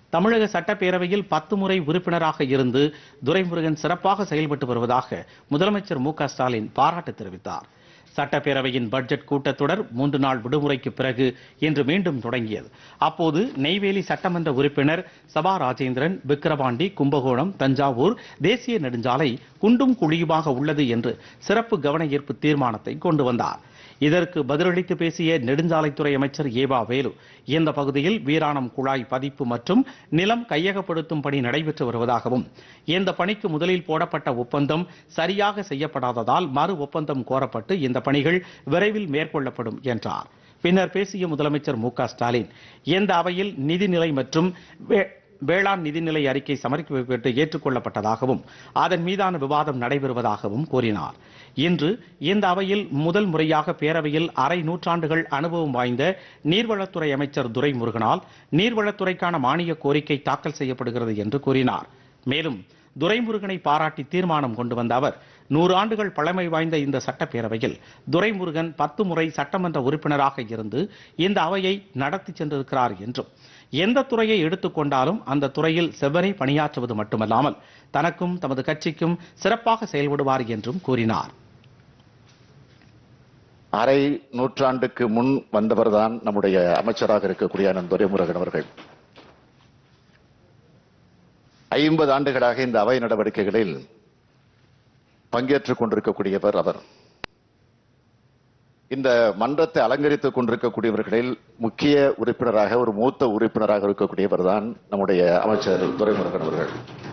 தமிழக சட்டப்பேரவையில் பத்து முறை உறுப்பினராக இருந்து துரைமுருகன் சிறப்பாக செயல்பட்டு வருவதாக முதலமைச்சர் மு க ஸ்டாலின் பாராட்டு தெரிவித்தார் சட்டப்பேரவையின் பட்ஜெட் கூட்டத்தொடர் மூன்று நாள் விடுமுறைக்கு பிறகு இன்று மீண்டும் தொடங்கியது அப்போது நெய்வேலி சட்டமன்ற உறுப்பினர் சபா ராஜேந்திரன் விக்கிரவாண்டி கும்பகோணம் தஞ்சாவூர் தேசிய நெடுஞ்சாலை குண்டும் குழியுமாக உள்ளது என்று சிறப்பு கவன ஈர்ப்பு தீர்மானத்தை கொண்டு வந்தார் இதற்கு பதிலளித்து பேசிய நெடுஞ்சாலைத்துறை அமைச்சர் ஏவா வேலு இந்த பகுதியில் வீராணம் குழாய் பதிப்பு மற்றும் நிலம் கையகப்படுத்தும் பணி நடைபெற்று வருவதாகவும் இந்த பணிக்கு முதலில் போடப்பட்ட ஒப்பந்தம் சரியாக செய்யப்படாததால் மறு ஒப்பந்தம் கோரப்பட்டு இந்த பணிகள் விரைவில் மேற்கொள்ளப்படும் என்றார் பின்னர் பேசிய முதலமைச்சர் மு க ஸ்டாலின் இந்த அவையில் நிதிநிலை மற்றும் வே- வேளாண் நிதிநிலை அறிக்கை சமர்ப்பிக்கப்பட்டு ஏற்றுக்கொள்ளப்பட்டதாகவும் அதன் மீதான விவாதம் நடைபெறுவதாகவும் கூறினார் இன்று இந்த அவையில் முதல் முறையாக பேரவையில் அரை நூற்றாண்டுகள் அனுபவம் வாய்ந்த நீர்வளத்துறை அமைச்சர் துரைமுருகனால் நீர்வளத்துறைக்கான மானிய கோரிக்கை தாக்கல் செய்யப்படுகிறது என்று கூறினார் மேலும் துரைமுருகனை பாராட்டி தீர்மானம் கொண்டு வந்த அவர் நூறு ஆண்டுகள் பழமை வாய்ந்த இந்த சட்டப்பேரவையில் துரைமுருகன் பத்து முறை சட்டமன்ற உறுப்பினராக இருந்து இந்த அவையை நடத்தி சென்றிருக்கிறார் என்றும் எந்த துறையை எடுத்துக்கொண்டாலும் அந்த துறையில் செவ்வனே பணியாற்றுவது மட்டுமல்லாமல் தனக்கும் தமது கட்சிக்கும் சிறப்பாக செயல்படுவார் என்றும் கூறினார் அரை நூற்றாண்டுக்கு முன் வந்தவர்தான் நம்முடைய அமைச்சராக இருக்கக்கூடிய அண்ணன் துரைமுருகன் அவர்கள் ஐம்பது ஆண்டுகளாக இந்த அவை நடவடிக்கைகளில் பங்கேற்றுக் கொண்டிருக்கக்கூடியவர் அவர் இந்த மன்றத்தை அலங்கரித்துக் கொண்டிருக்கக்கூடியவர்களில் முக்கிய உறுப்பினராக ஒரு மூத்த உறுப்பினராக இருக்கக்கூடியவர் தான் நம்முடைய அமைச்சர் துரைமுருகன் அவர்கள்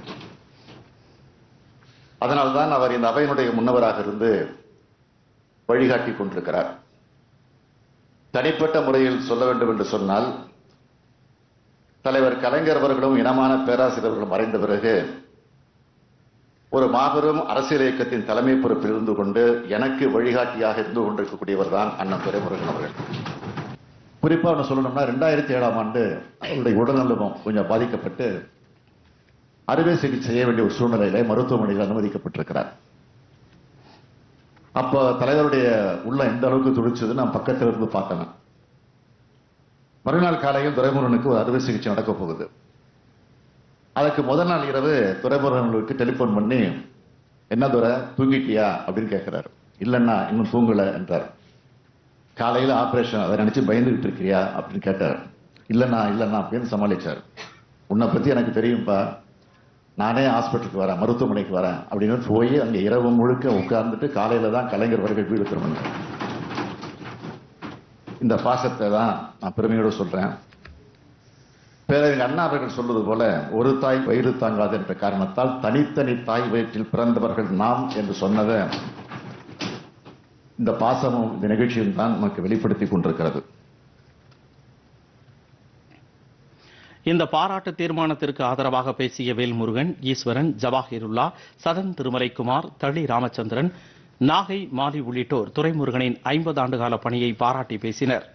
அதனால்தான் அவர் இந்த அவையினுடைய முன்னவராக இருந்து வழிகாட்டி கொண்டிருக்கிறார் தனிப்பட்ட முறையில் சொல்ல வேண்டும் என்று சொன்னால் தலைவர் கலைஞர் அவர்களும் இனமான பேராசிரியர்களும் மறைந்த பிறகு ஒரு மாபெரும் அரசியல் இயக்கத்தின் தலைமை பொறுப்பில் இருந்து கொண்டு எனக்கு வழிகாட்டியாக இருந்து கொண்டிருக்கக்கூடியவர் தான் அண்ணன் துரைமுருகன் அவர்கள் குறிப்பா ஒன்று சொல்லணும்னா ரெண்டாயிரத்தி ஏழாம் ஆண்டு அவருடைய உடல்நலம் கொஞ்சம் பாதிக்கப்பட்டு அறுவை சிகிச்சை செய்ய வேண்டிய ஒரு சூழ்நிலையில மருத்துவமனையில் அனுமதிக்கப்பட்டிருக்கிறார் அப்போ தலைவருடைய உள்ள எந்த அளவுக்கு துடிச்சது நான் பக்கத்துல இருந்து பார்த்தேன் மறுநாள் காலையில் துரைமுருகனுக்கு ஒரு அறுவை சிகிச்சை நடக்க போகுது அதுக்கு முதல் நாள் இரவு துரைமுருகனுக்கு டெலிபோன் பண்ணி என்ன துரை தூங்கிட்டியா அப்படின்னு கேட்கிறாரு இல்லைன்னா இன்னும் தூங்கல என்றார் காலையில ஆபரேஷன் அதை நினைச்சு பயந்துகிட்டு இருக்கிறியா அப்படின்னு கேட்டார் இல்லைண்ணா இல்லைண்ணா அப்படின்னு சமாளிச்சார் உன்னை பத்தி எனக்கு தெரியும்பா நானே ஹாஸ்பிட்டலுக்கு வரேன் மருத்துவமனைக்கு வரேன் அப்படின்னு போய் அங்க இரவு முழுக்க உட்கார்ந்துட்டு காலையில தான் கலைஞர் வருகை வீடு திரும்பினார் இந்த பாசத்தை தான் நான் பெருமையோடு சொல்றேன் பேரறிஞர் அண்ணா அவர்கள் சொல்வது போல ஒரு தாய் வயிறு தாங்காது என்ற காரணத்தால் தனித்தனி தாய் வயிற்றில் பிறந்தவர்கள் நாம் என்று சொன்னதை இந்த பாசமும் இந்த நிகழ்ச்சியும் தான் நமக்கு வெளிப்படுத்தி கொண்டிருக்கிறது இந்த பாராட்டு தீர்மானத்திற்கு ஆதரவாக பேசிய வேல்முருகன் ஈஸ்வரன் ஜவாஹிருல்லா சதன் திருமலைக்குமார் தளி ராமச்சந்திரன் நாகை மாலி உள்ளிட்டோர் துரைமுருகனின் ஐம்பது ஆண்டுகால பணியை பாராட்டி பேசினர்